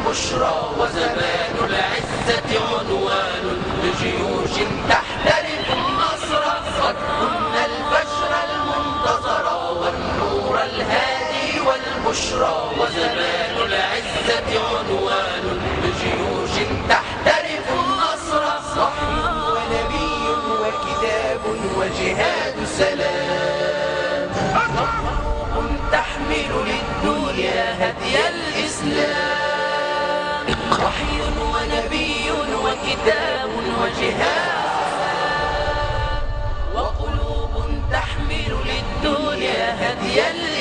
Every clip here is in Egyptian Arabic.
والبشرى وزمان العزة عنوان لجيوش تحترف النصر قد كنا البشر المنتظر والنور الهادي والبشرى وزمان العزة عنوان لجيوش تحترف النصر وحي ونبي وكتاب وجهاد سلام حروب تحمل للدنيا هدي الإسلام وحي ونبي وكتاب وجهاد وقلوب تحمل للدنيا هدي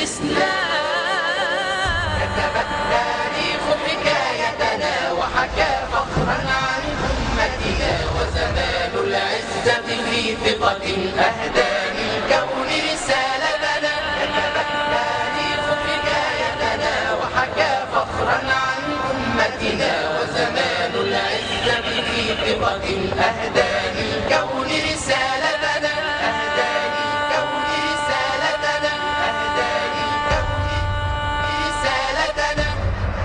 الإسلام كتب التاريخ حكايتنا وحكى فخرا عن أمتنا وزمان العزة في ثقة أهدى للكون رسالتنا كتب التاريخ حكايتنا وحكى فخرا عن أمتنا وزمان العزة في ثقة أهدى للكون رسالتنا أهدى للكون رسالتنا أهدى للكون رسالتنا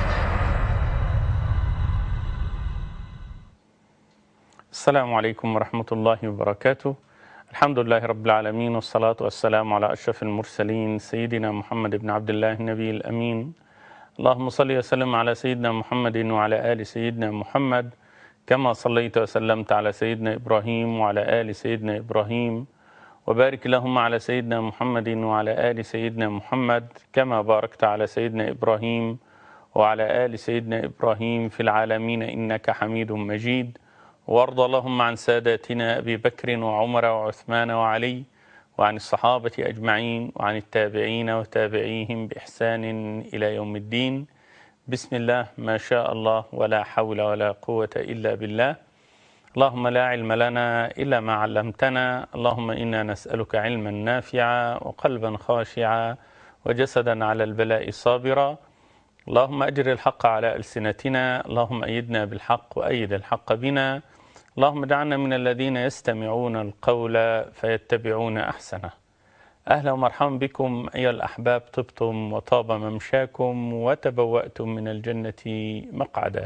السلام عليكم ورحمة الله وبركاته الحمد لله رب العالمين والصلاة والسلام على أشرف المرسلين سيدنا محمد بن عبد الله النبي الأمين اللهم صل وسلم على سيدنا محمد وعلى آل سيدنا محمد كما صليت وسلمت على سيدنا إبراهيم وعلى آل سيدنا إبراهيم وبارك اللهم على سيدنا محمد وعلى آل سيدنا محمد كما باركت على سيدنا إبراهيم وعلى آل سيدنا إبراهيم في العالمين إنك حميد مجيد وارض اللهم عن ساداتنا أبي بكر وعمر وعثمان وعلي وعن الصحابة أجمعين وعن التابعين وتابعيهم بإحسان إلى يوم الدين بسم الله ما شاء الله ولا حول ولا قوة إلا بالله اللهم لا علم لنا إلا ما علمتنا اللهم إنا نسألك علما نافعا وقلبا خاشعا وجسدا على البلاء صابرا اللهم أجر الحق على ألسنتنا اللهم أيدنا بالحق وأيد الحق بنا اللهم اجعلنا من الذين يستمعون القول فيتبعون أحسنه أهلا ومرحبا بكم أيها الأحباب طبتم وطاب ممشاكم وتبوأتم من الجنة مقعدا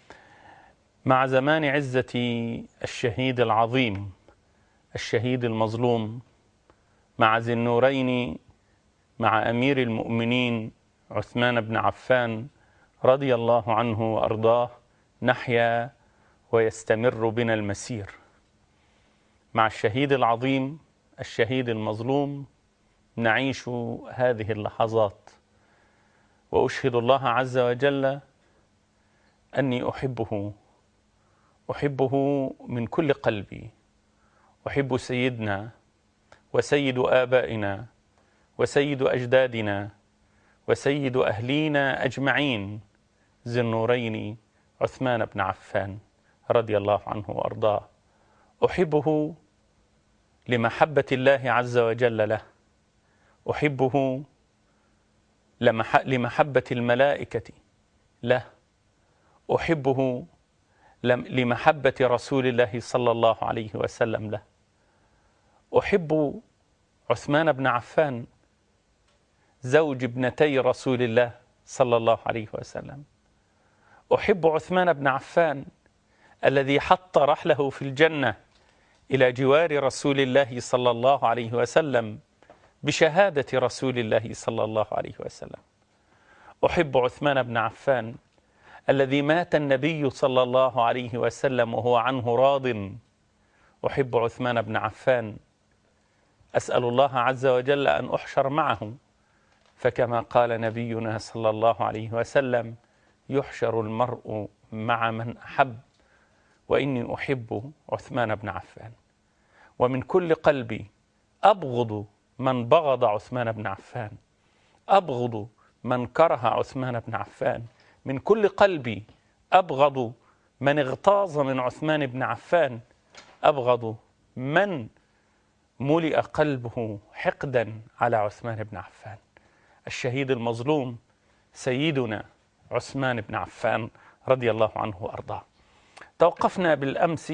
مع زمان عزة الشهيد العظيم الشهيد المظلوم مع ذي النورين مع أمير المؤمنين عثمان بن عفان رضي الله عنه وأرضاه نحيا ويستمر بنا المسير مع الشهيد العظيم الشهيد المظلوم نعيش هذه اللحظات واشهد الله عز وجل اني احبه احبه من كل قلبي احب سيدنا وسيد ابائنا وسيد اجدادنا وسيد اهلينا اجمعين ذي النورين عثمان بن عفان رضي الله عنه وارضاه احبه لمحبه الله عز وجل له احبه لمحبه الملائكه له احبه لمحبه رسول الله صلى الله عليه وسلم له احب عثمان بن عفان زوج ابنتي رسول الله صلى الله عليه وسلم احب عثمان بن عفان الذي حط رحله في الجنه الى جوار رسول الله صلى الله عليه وسلم بشهاده رسول الله صلى الله عليه وسلم احب عثمان بن عفان الذي مات النبي صلى الله عليه وسلم وهو عنه راض احب عثمان بن عفان اسال الله عز وجل ان احشر معه فكما قال نبينا صلى الله عليه وسلم يحشر المرء مع من احب واني احب عثمان بن عفان ومن كل قلبي ابغض من بغض عثمان بن عفان ابغض من كره عثمان بن عفان من كل قلبي ابغض من اغتاظ من عثمان بن عفان ابغض من ملئ قلبه حقدا على عثمان بن عفان الشهيد المظلوم سيدنا عثمان بن عفان رضي الله عنه وارضاه توقفنا بالامس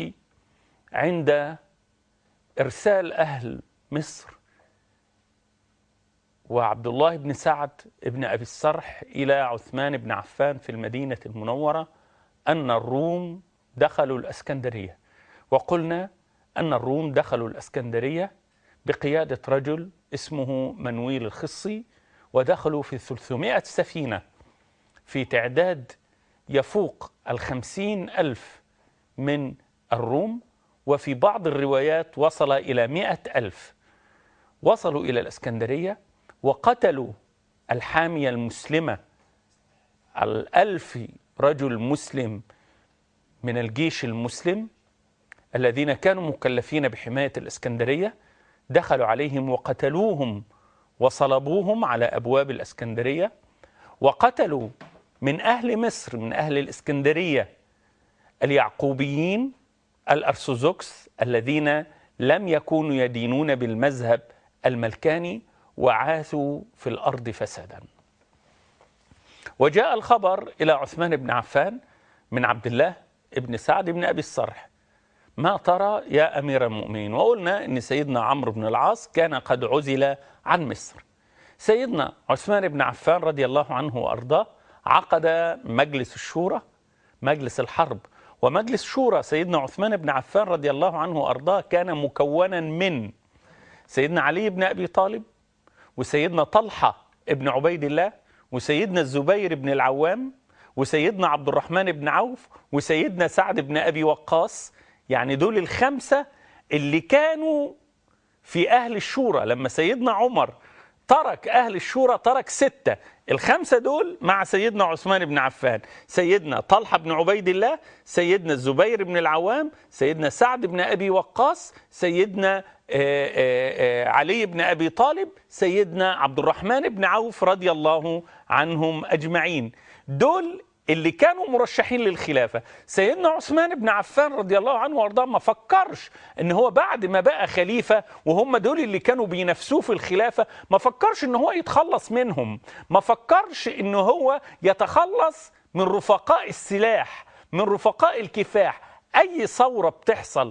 عند ارسال اهل مصر وعبد الله بن سعد بن أبي السرح إلى عثمان بن عفان في المدينة المنورة أن الروم دخلوا الأسكندرية وقلنا أن الروم دخلوا الأسكندرية بقيادة رجل اسمه منويل الخصي ودخلوا في 300 سفينة في تعداد يفوق الخمسين ألف من الروم وفي بعض الروايات وصل إلى مئة ألف وصلوا إلى الإسكندرية وقتلوا الحامية المسلمة الألف رجل مسلم من الجيش المسلم الذين كانوا مكلفين بحماية الإسكندرية دخلوا عليهم وقتلوهم وصلبوهم على أبواب الإسكندرية وقتلوا من أهل مصر من أهل الإسكندرية اليعقوبيين الأرثوذكس الذين لم يكونوا يدينون بالمذهب الملكاني وعاثوا في الأرض فسادا وجاء الخبر إلى عثمان بن عفان من عبد الله بن سعد بن أبي الصرح ما ترى يا أمير المؤمنين وقلنا أن سيدنا عمرو بن العاص كان قد عزل عن مصر سيدنا عثمان بن عفان رضي الله عنه وأرضاه عقد مجلس الشورى مجلس الحرب ومجلس شورى سيدنا عثمان بن عفان رضي الله عنه وأرضاه كان مكونا من سيدنا علي بن أبي طالب وسيدنا طلحة ابن عبيد الله وسيدنا الزبير بن العوام وسيدنا عبد الرحمن بن عوف وسيدنا سعد بن أبي وقاص يعني دول الخمسة اللي كانوا في أهل الشورى لما سيدنا عمر ترك أهل الشورى ترك ستة الخمسة دول مع سيدنا عثمان بن عفان سيدنا طلحة بن عبيد الله سيدنا الزبير بن العوام سيدنا سعد بن أبي وقاص سيدنا آه، آه، آه، علي بن أبي طالب سيدنا عبد الرحمن بن عوف رضي الله عنهم أجمعين دول اللي كانوا مرشحين للخلافة سيدنا عثمان بن عفان رضي الله عنه وارضاه ما فكرش ان هو بعد ما بقى خليفة وهم دول اللي كانوا بينافسوه في الخلافة ما فكرش ان هو يتخلص منهم ما فكرش ان هو يتخلص من رفقاء السلاح من رفقاء الكفاح اي ثوره بتحصل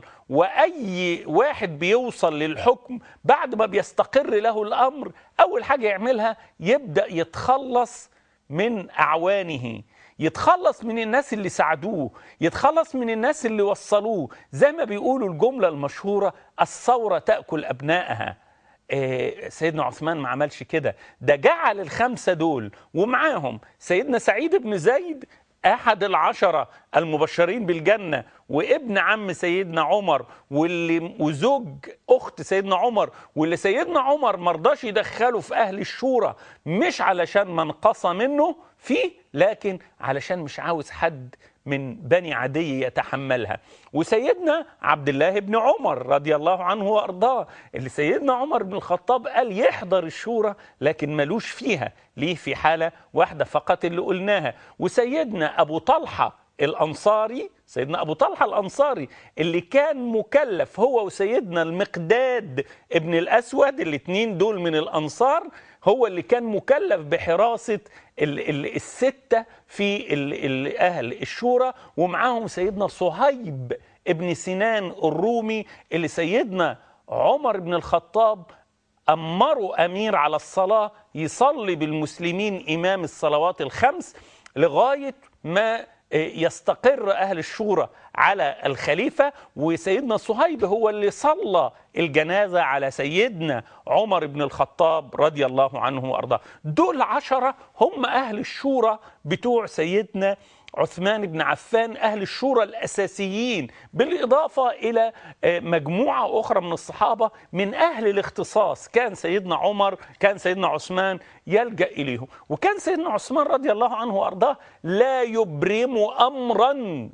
واي واحد بيوصل للحكم بعد ما بيستقر له الامر اول حاجه يعملها يبدا يتخلص من اعوانه يتخلص من الناس اللي ساعدوه يتخلص من الناس اللي وصلوه زي ما بيقولوا الجمله المشهوره الثوره تاكل ابنائها آه، سيدنا عثمان ما عملش كده ده جعل الخمسة دول ومعاهم سيدنا سعيد بن زيد أحد العشرة المبشرين بالجنة وابن عم سيدنا عمر واللي وزوج أخت سيدنا عمر واللي سيدنا عمر مرضاش يدخله في أهل الشورى مش علشان منقصة منه فيه لكن علشان مش عاوز حد من بني عدي يتحملها وسيدنا عبد الله بن عمر رضي الله عنه وارضاه اللي سيدنا عمر بن الخطاب قال يحضر الشورى لكن ملوش فيها ليه في حاله واحده فقط اللي قلناها وسيدنا ابو طلحه الانصاري سيدنا ابو طلحه الانصاري اللي كان مكلف هو وسيدنا المقداد ابن الاسود الاثنين دول من الانصار هو اللي كان مكلف بحراسه ال ال السته في ال ال اهل الشورى ومعاهم سيدنا صهيب ابن سنان الرومي اللي سيدنا عمر بن الخطاب أمروا أمير على الصلاة يصلي بالمسلمين إمام الصلوات الخمس لغاية ما يستقر أهل الشورى على الخليفة وسيدنا صهيب هو اللي صلى الجنازة على سيدنا عمر بن الخطاب رضي الله عنه وأرضاه دول عشرة هم أهل الشورى بتوع سيدنا عثمان بن عفان أهل الشورى الأساسيين بالإضافة إلى مجموعة أخرى من الصحابة من أهل الاختصاص كان سيدنا عمر كان سيدنا عثمان يلجأ إليهم وكان سيدنا عثمان رضي الله عنه وأرضاه لا يبرم أمرا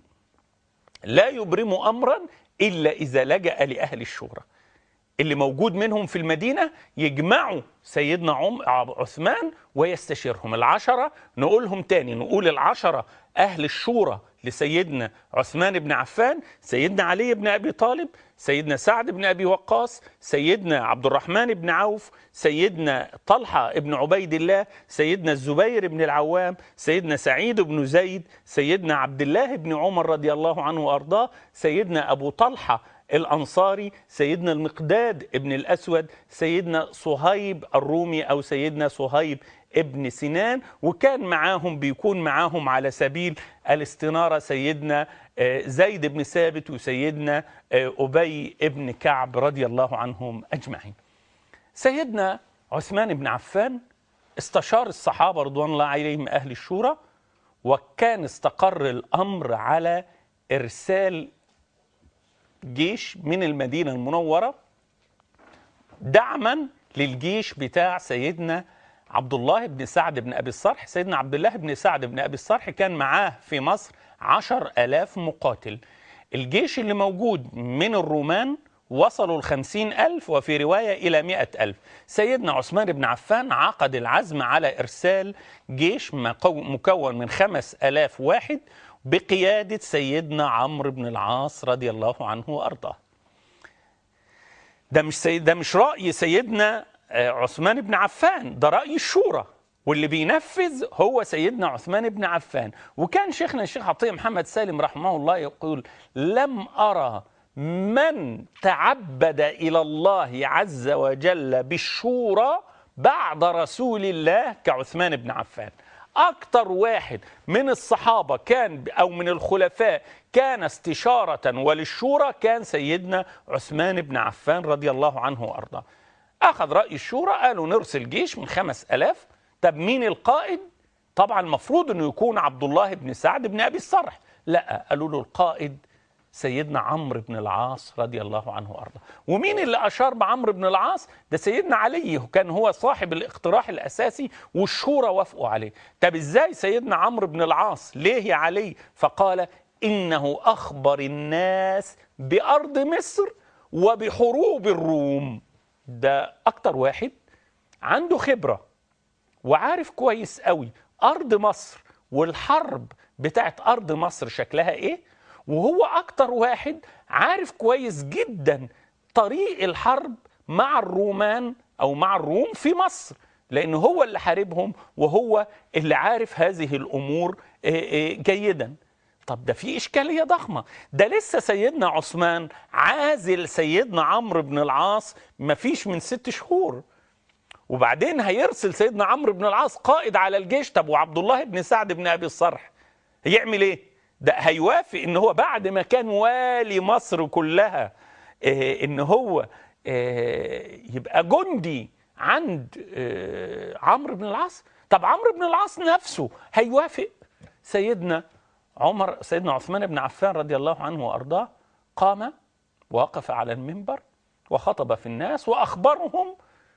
لا يبرم أمرا إلا إذا لجأ لأهل الشورى اللي موجود منهم في المدينة يجمعوا سيدنا عم عثمان ويستشيرهم العشرة نقولهم تاني نقول العشرة أهل الشورى لسيدنا عثمان بن عفان سيدنا علي بن أبي طالب سيدنا سعد بن أبي وقاص سيدنا عبد الرحمن بن عوف سيدنا طلحة بن عبيد الله سيدنا الزبير بن العوام سيدنا سعيد بن زيد سيدنا عبد الله بن عمر رضي الله عنه وأرضاه سيدنا أبو طلحة الأنصاري سيدنا المقداد ابن الأسود سيدنا صهيب الرومي أو سيدنا صهيب ابن سنان وكان معاهم بيكون معاهم على سبيل الاستنارة سيدنا آه، زيد بن ثابت وسيدنا آه، أبي ابن كعب رضي الله عنهم أجمعين سيدنا عثمان بن عفان استشار الصحابة رضوان الله عليهم أهل الشورى وكان استقر الأمر على إرسال جيش من المدينة المنورة دعما للجيش بتاع سيدنا عبد الله بن سعد بن أبي الصرح سيدنا عبد الله بن سعد بن أبي الصرح كان معاه في مصر عشر ألاف مقاتل الجيش اللي موجود من الرومان وصلوا الخمسين ألف وفي رواية إلى مئة ألف سيدنا عثمان بن عفان عقد العزم على إرسال جيش مكو- مكون من خمس ألاف واحد بقيادة سيدنا عمرو بن العاص رضي الله عنه وأرضاه ده مش سيد ده مش رأي سيدنا آه، عثمان بن عفان ده رأي الشورى واللي بينفذ هو سيدنا عثمان بن عفان وكان شيخنا الشيخ عطية محمد سالم رحمه الله يقول لم أرى من تعبد إلى الله عز وجل بالشورى بعد رسول الله كعثمان بن عفان أكتر واحد من الصحابة كان أو من الخلفاء كان استشارة وللشورى كان سيدنا عثمان بن عفان رضي الله عنه وأرضاه أخذ رأي الشورى قالوا نرسل جيش من خمس ألاف طب مين القائد طبعا المفروض أنه يكون عبد الله بن سعد بن أبي الصرح لا قالوا له القائد سيدنا عمرو بن العاص رضي الله عنه وارضاه ومين اللي اشار بعمرو بن العاص ده سيدنا علي كان هو صاحب الاقتراح الاساسي والشورى وافقوا عليه طب ازاي سيدنا عمرو بن العاص ليه يا علي فقال انه اخبر الناس بارض مصر وبحروب الروم ده اكتر واحد عنده خبره وعارف كويس قوي ارض مصر والحرب بتاعت ارض مصر شكلها ايه وهو اكتر واحد عارف كويس جدا طريق الحرب مع الرومان او مع الروم في مصر لان هو اللي حاربهم وهو اللي عارف هذه الامور آه، آه، جيدا طب ده في اشكاليه ضخمه ده لسه سيدنا عثمان عازل سيدنا عمرو بن العاص مفيش من ست شهور وبعدين هيرسل سيدنا عمرو بن العاص قائد على الجيش طب وعبد الله بن سعد بن ابي الصرح هيعمل ايه ده هيوافق ان هو بعد ما كان والي مصر كلها آه، ان هو آه، يبقى جندي عند آه، عمرو بن العاص طب عمرو بن العاص نفسه هيوافق سيدنا عمر سيدنا عثمان بن عفان رضي الله عنه وارضاه قام وقف على المنبر وخطب في الناس واخبرهم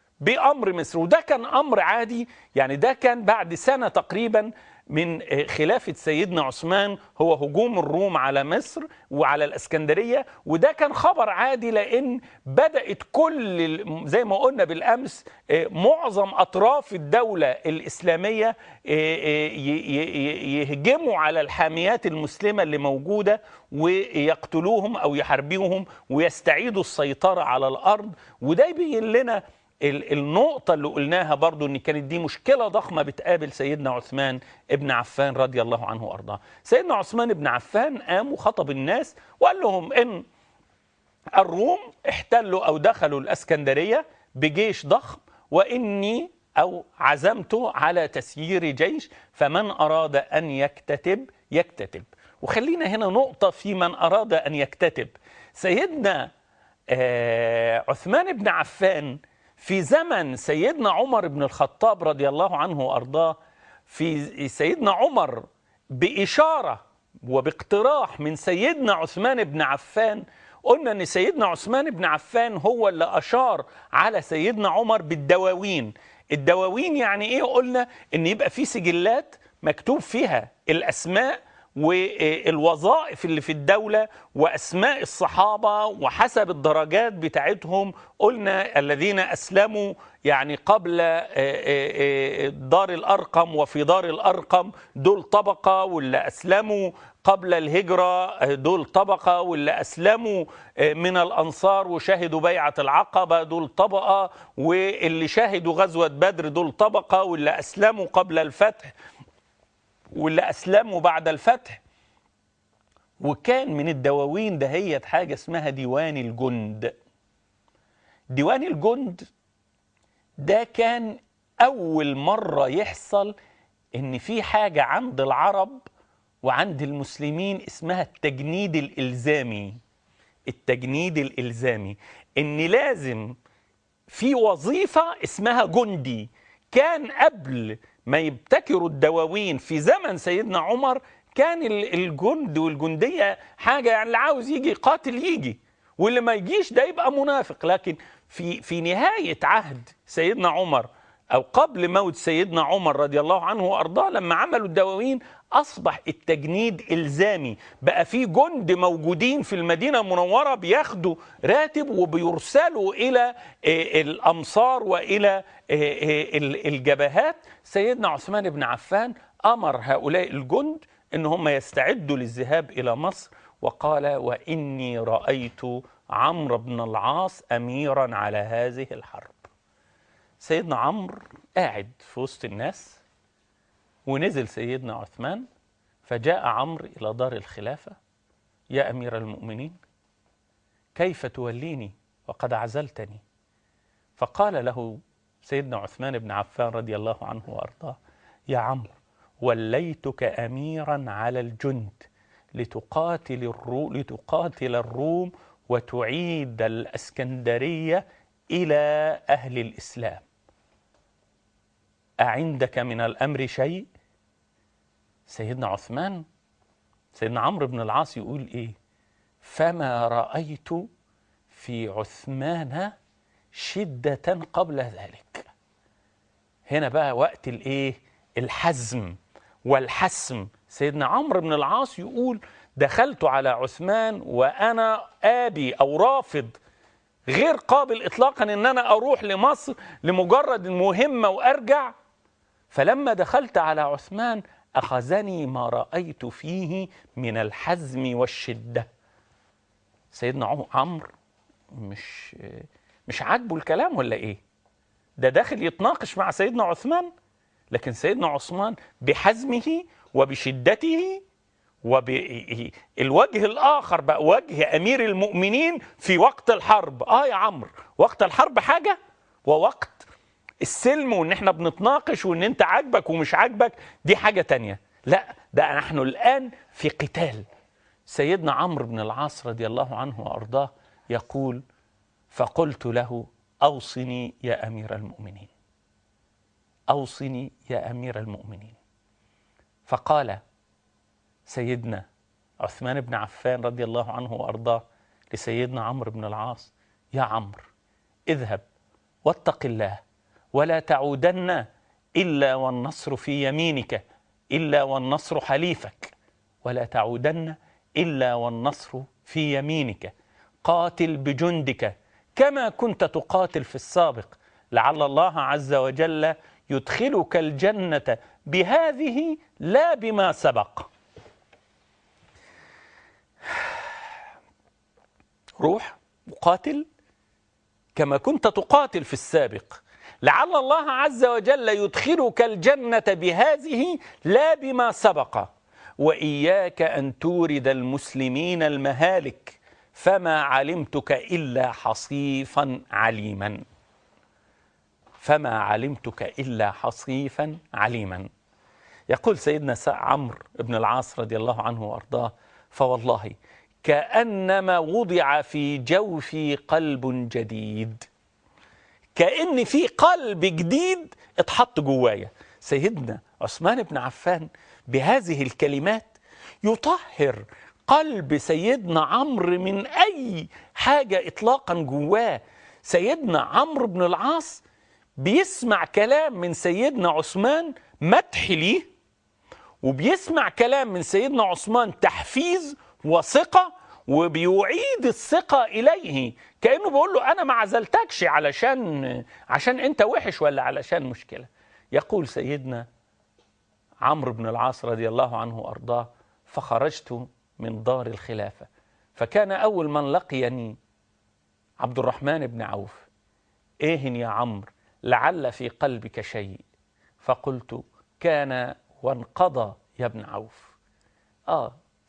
بامر مصر وده كان امر عادي يعني ده كان بعد سنه تقريبا من خلافه سيدنا عثمان هو هجوم الروم على مصر وعلى الاسكندريه وده كان خبر عادي لان بدات كل ال- زي ما قلنا بالامس آه، معظم اطراف الدوله الاسلاميه آه، آه، ي- ي- يهجموا على الحاميات المسلمه اللي موجوده ويقتلوهم او يحاربوهم ويستعيدوا السيطره على الارض وده يبين لنا ال- النقطة اللي قلناها برضو ان كانت دي مشكلة ضخمة بتقابل سيدنا عثمان ابن عفان رضي الله عنه وارضاه سيدنا عثمان ابن عفان قام وخطب الناس وقال لهم ان الروم احتلوا او دخلوا الاسكندرية بجيش ضخم واني او عزمت على تسيير جيش فمن اراد ان يكتتب يكتتب وخلينا هنا نقطة في من اراد ان يكتتب سيدنا آه، عثمان بن عفان في زمن سيدنا عمر بن الخطاب رضي الله عنه وارضاه في سيدنا عمر باشاره وباقتراح من سيدنا عثمان بن عفان قلنا ان سيدنا عثمان بن عفان هو اللي اشار على سيدنا عمر بالدواوين الدواوين يعني ايه قلنا ان يبقى في سجلات مكتوب فيها الاسماء والوظائف اللي في الدولة وأسماء الصحابة وحسب الدرجات بتاعتهم قلنا الذين أسلموا يعني قبل آه، آه، آه، دار الأرقم وفي دار الأرقم دول طبقة واللي أسلموا قبل الهجرة آه، دول طبقة واللي أسلموا آه، من الأنصار وشهدوا بيعة العقبة دول طبقة واللي شهدوا غزوة بدر دول طبقة واللي أسلموا قبل الفتح واللي أسلموا بعد الفتح وكان من الدواوين دهيت حاجة اسمها ديوان الجند ديوان الجند ده كان أول مرة يحصل إن في حاجة عند العرب وعند المسلمين اسمها التجنيد الإلزامي التجنيد الإلزامي إن لازم في وظيفة اسمها جندي كان قبل ما يبتكروا الدواوين في زمن سيدنا عمر كان ال- الجند والجندية حاجة يعني اللي عاوز يجي قاتل يجي واللي ما يجيش ده يبقى منافق لكن في في نهاية عهد سيدنا عمر أو قبل موت سيدنا عمر رضي الله عنه وأرضاه لما عملوا الدواوين أصبح التجنيد إلزامي بقى في جند موجودين في المدينة المنورة بياخدوا راتب وبيرسلوا إلى آه، الأمصار وإلى آه، آه، ال- الجبهات سيدنا عثمان بن عفان أمر هؤلاء الجند إن هم يستعدوا للذهاب إلى مصر وقال وإني رأيت عمرو بن العاص أميرا على هذه الحرب سيدنا عمرو قاعد في وسط الناس ونزل سيدنا عثمان فجاء عمرو إلى دار الخلافة يا أمير المؤمنين كيف توليني وقد عزلتني فقال له سيدنا عثمان بن عفان رضي الله عنه وأرضاه يا عمرو وليتك أميرا على الجند لتقاتل الروم لتقاتل الروم وتعيد الاسكندريه الى اهل الاسلام اعندك من الامر شيء سيدنا عثمان سيدنا عمرو بن العاص يقول ايه فما رايت في عثمان شده قبل ذلك هنا بقى وقت الايه الحزم والحسم سيدنا عمرو بن العاص يقول دخلت على عثمان وانا ابي او رافض غير قابل اطلاقا ان انا اروح لمصر لمجرد المهمه وارجع فلما دخلت على عثمان اخذني ما رايت فيه من الحزم والشده سيدنا عم- عمرو مش مش عاجبه الكلام ولا ايه ده داخل يتناقش مع سيدنا عثمان لكن سيدنا عثمان بحزمه وبشدته وبالوجه الآخر بقى وجه أمير المؤمنين في وقت الحرب آه يا عمرو وقت الحرب حاجة ووقت السلم وإن إحنا بنتناقش وإن أنت عاجبك ومش عاجبك دي حاجة تانية لا ده نحن الآن في قتال سيدنا عمرو بن العاص رضي الله عنه وأرضاه يقول فقلت له أوصني يا أمير المؤمنين أوصني يا أمير المؤمنين فقال سيدنا عثمان بن عفان رضي الله عنه وأرضاه لسيدنا عمرو بن العاص يا عمرو اذهب واتق الله ولا تعودن إلا والنصر في يمينك إلا والنصر حليفك ولا تعودن إلا والنصر في يمينك قاتل بجندك كما كنت تقاتل في السابق لعل الله عز وجل يدخلك الجنة بهذه لا بما سبق روح وقاتل كما كنت تقاتل في السابق لعل الله عز وجل يدخلك الجنة بهذه لا بما سبق وإياك أن تورد المسلمين المهالك فما علمتك إلا حصيفا عليما فما علمتك إلا حصيفا عليما يقول سيدنا سا- عمرو بن العاص رضي الله عنه وأرضاه فوالله كأنما وضع في جوفي قلب جديد كأن في قلب جديد اتحط جوايا سيدنا عثمان بن عفان بهذه الكلمات يطهر قلب سيدنا عمرو من أي حاجة إطلاقا جواه سيدنا عمرو بن العاص بيسمع كلام من سيدنا عثمان مدح ليه وبيسمع كلام من سيدنا عثمان تحفيز وثقة وبيعيد الثقة إليه كأنه بيقول له أنا ما عزلتكش علشان عشان أنت وحش ولا علشان مشكلة يقول سيدنا عمرو بن العاص رضي الله عنه وأرضاه فخرجت من دار الخلافة فكان أول من لقيني عبد الرحمن بن عوف إيه يا عمرو لعل في قلبك شيء فقلت كان وانقضى يا ابن عوف آه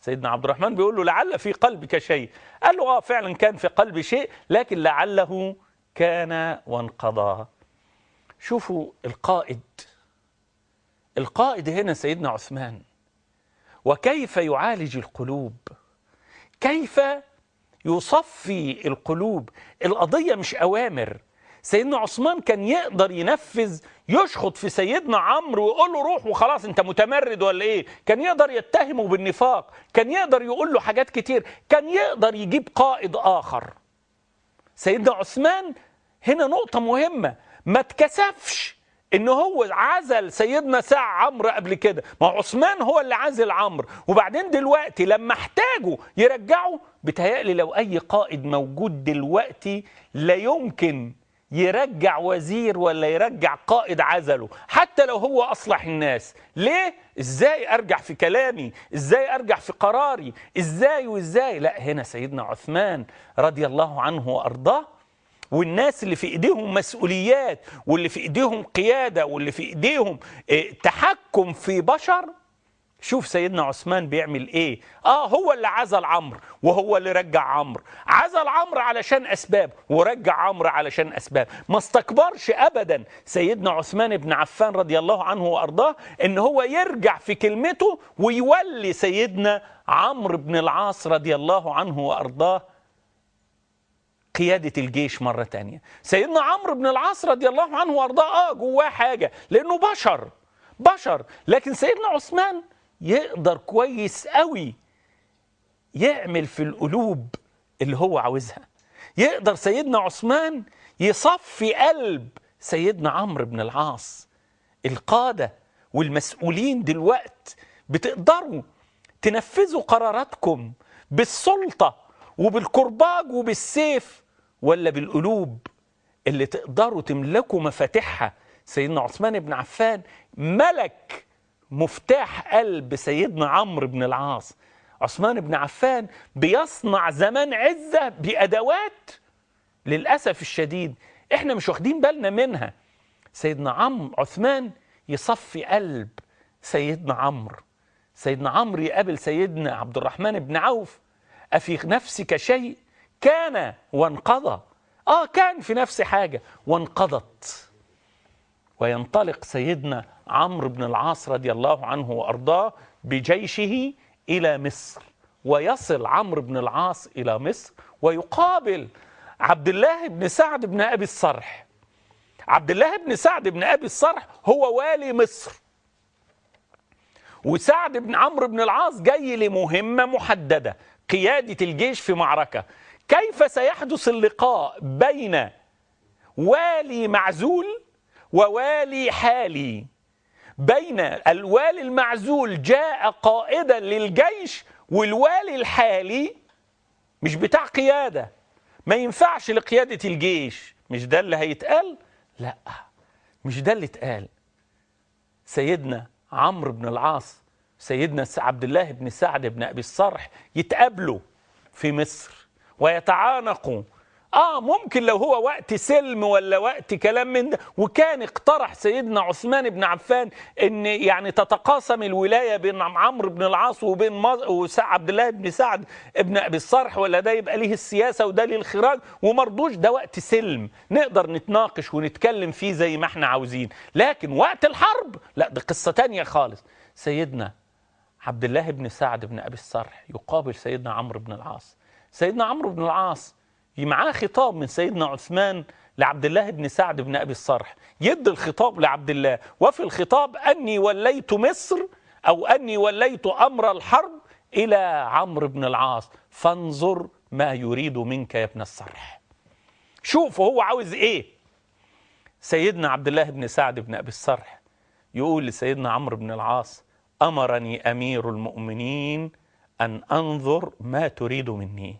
سيدنا عبد الرحمن بيقول له لعل في قلبك شيء قال له اه فعلا كان في قلبي شيء لكن لعله كان وانقضى شوفوا القائد القائد هنا سيدنا عثمان وكيف يعالج القلوب كيف يصفي القلوب القضية مش أوامر سيدنا عثمان كان يقدر ينفذ يشخط في سيدنا عمرو ويقول له روح وخلاص انت متمرد ولا ايه كان يقدر يتهمه بالنفاق كان يقدر يقول له حاجات كتير كان يقدر يجيب قائد آخر سيدنا عثمان هنا نقطة مهمة ما اتكسفش ان هو عزل سيدنا ساع عمرو قبل كده ما هو عثمان هو اللي عزل عمرو وبعدين دلوقتي لما احتاجوا يرجعوا بتهيألي لو اي قائد موجود دلوقتي لا يمكن يرجع وزير ولا يرجع قائد عزله حتى لو هو اصلح الناس ليه ازاي ارجع في كلامي ازاي ارجع في قراري ازاي وازاي لا هنا سيدنا عثمان رضي الله عنه وارضاه والناس اللي في ايديهم مسؤوليات واللي في ايديهم قياده واللي في ايديهم اه تحكم في بشر شوف سيدنا عثمان بيعمل ايه اه هو اللي عزل عمرو وهو اللي رجع عمرو عزل عمرو علشان اسباب ورجع عمرو علشان اسباب ما استكبرش ابدا سيدنا عثمان بن عفان رضي الله عنه وارضاه ان هو يرجع في كلمته ويولي سيدنا عمرو بن العاص رضي الله عنه وارضاه قيادة الجيش مرة تانية سيدنا عمرو بن العاص رضي الله عنه وارضاه اه جواه حاجة لأنه بشر بشر لكن سيدنا عثمان يقدر كويس قوي يعمل في القلوب اللي هو عاوزها يقدر سيدنا عثمان يصفي قلب سيدنا عمرو بن العاص القادة والمسؤولين دلوقت بتقدروا تنفذوا قراراتكم بالسلطة وبالكرباج وبالسيف ولا بالقلوب اللي تقدروا تملكوا مفاتيحها سيدنا عثمان بن عفان ملك مفتاح قلب سيدنا عمرو بن العاص عثمان بن عفان بيصنع زمان عزة بأدوات للأسف الشديد احنا مش واخدين بالنا منها سيدنا عمرو عثمان يصفي قلب سيدنا عمرو سيدنا عمرو يقابل سيدنا عبد الرحمن بن عوف أفي نفسك شيء كان وانقضى آه كان في نفس حاجة وانقضت وينطلق سيدنا عمرو بن العاص رضي الله عنه وأرضاه بجيشه إلى مصر ويصل عمرو بن العاص إلى مصر ويقابل عبد الله بن سعد بن أبي الصرح عبد الله بن سعد بن أبي الصرح هو والي مصر وسعد بن عمرو بن العاص جاي لمهمة محددة قيادة الجيش في معركة كيف سيحدث اللقاء بين والي معزول ووالي حالي بين الوالي المعزول جاء قائدا للجيش والوالي الحالي مش بتاع قيادة ما ينفعش لقيادة الجيش مش ده اللي هيتقال لا مش ده اللي اتقال سيدنا عمرو بن العاص سيدنا عبد الله بن سعد بن ابي الصرح يتقابلوا في مصر ويتعانقوا اه ممكن لو هو وقت سلم ولا وقت كلام من ده وكان اقترح سيدنا عثمان بن عفان ان يعني تتقاسم الولايه بين عمرو بن العاص وبين مز... عبد الله بن سعد بن ابي الصرح ولا ده يبقى ليه السياسه وده ليه الخراج ومرضوش ده وقت سلم نقدر نتناقش ونتكلم فيه زي ما احنا عاوزين لكن وقت الحرب لا ده قصه تانية خالص سيدنا عبد الله بن سعد بن ابي الصرح يقابل سيدنا عمرو بن العاص سيدنا عمرو بن العاص معاه خطاب من سيدنا عثمان لعبد الله بن سعد بن ابي الصرح يدي الخطاب لعبد الله وفي الخطاب اني وليت مصر او اني وليت امر الحرب الى عمرو بن العاص فانظر ما يريد منك يا ابن الصرح شوف هو عاوز ايه سيدنا عبد الله بن سعد بن ابي الصرح يقول لسيدنا عمرو بن العاص امرني امير المؤمنين ان انظر ما تريد مني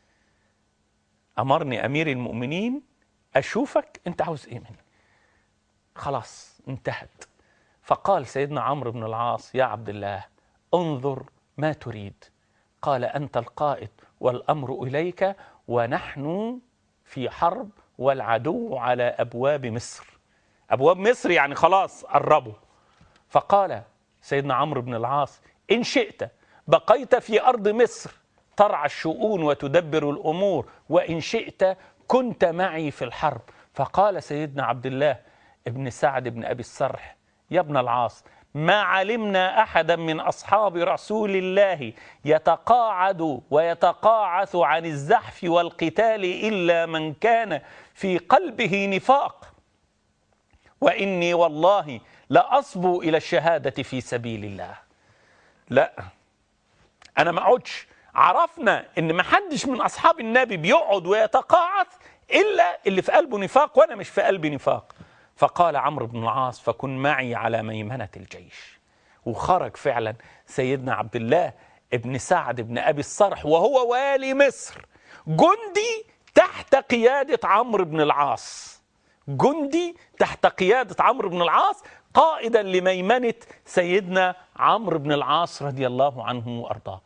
امرني امير المؤمنين اشوفك انت عاوز ايه مني خلاص انتهت فقال سيدنا عمرو بن العاص يا عبد الله انظر ما تريد قال انت القائد والامر اليك ونحن في حرب والعدو على ابواب مصر ابواب مصر يعني خلاص قربوا فقال سيدنا عمرو بن العاص ان شئت بقيت في أرض مصر ترعى الشؤون وتدبر الأمور وإن شئت كنت معي في الحرب فقال سيدنا عبد الله ابن سعد بن أبي السرح يا ابن العاص ما علمنا احدا من اصحاب رسول الله يتقاعد ويتقاعث عن الزحف والقتال الا من كان في قلبه نفاق واني والله لاصبو الى الشهاده في سبيل الله لا انا ما اقعدش عرفنا ان ما حدش من اصحاب النبي بيقعد ويتقاعث الا اللي في قلبه نفاق وانا مش في قلبي نفاق فقال عمرو بن العاص فكن معي على ميمنة الجيش وخرج فعلا سيدنا عبد الله ابن سعد بن أبي الصرح وهو والي مصر جندي تحت قيادة عمرو بن العاص جندي تحت قيادة عمرو بن العاص قائدا لميمنة سيدنا عمرو بن العاص رضي الله عنه وأرضاه